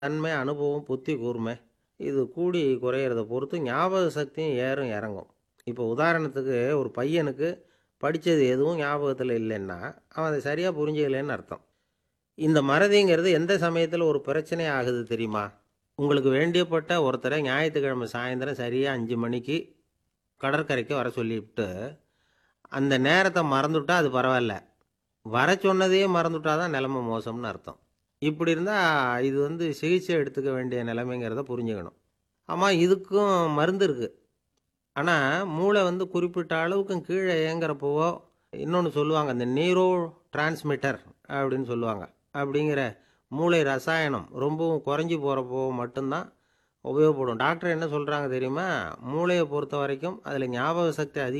தன்மை அனுபவம் புத்தி கூர்மை இது கூடி குறையிறத பொறுத்து ஞாபக சக்தியும் ஏறும் இறங்கும் இப்போ உதாரணத்துக்கு ஒரு பையனுக்கு படித்தது எதுவும் ஞாபகத்தில் இல்லைன்னா அவன் அதை சரியாக புரிஞ்சுக்கலைன்னு அர்த்தம் இந்த மறதிங்கிறது எந்த சமயத்தில் ஒரு பிரச்சனை ஆகுது தெரியுமா உங்களுக்கு வேண்டியப்பட்ட ஒருத்தரை ஞாயிற்றுக்கிழமை சாயந்தரம் சரியாக அஞ்சு மணிக்கு கடற்கரைக்கு வர சொல்லிவிட்டு அந்த நேரத்தை மறந்துட்டா அது பரவாயில்ல வர சொன்னதையே மறந்துட்டா தான் நிலைமை மோசம்னு அர்த்தம் இப்படி இருந்தால் இது வந்து சிகிச்சை எடுத்துக்க வேண்டிய நிலைமைங்கிறத புரிஞ்சுக்கணும் ஆமாம் இதுக்கும் மருந்து இருக்குது ஆனால் மூளை வந்து குறிப்பிட்ட அளவுக்கும் கீழே இயங்குறப்போவோ இன்னொன்று சொல்லுவாங்க இந்த நீரோ டிரான்ஸ்மிட்டர் அப்படின்னு சொல்லுவாங்க அப்படிங்கிற மூளை ரசாயனம் ரொம்பவும் குறைஞ்சி போகிறப்போ மட்டும்தான் உபயோகப்படும் டாக்டர் என்ன சொல்கிறாங்க தெரியுமா மூளையை பொறுத்த வரைக்கும் அதில் ஞாபக சக்தி அதிகம்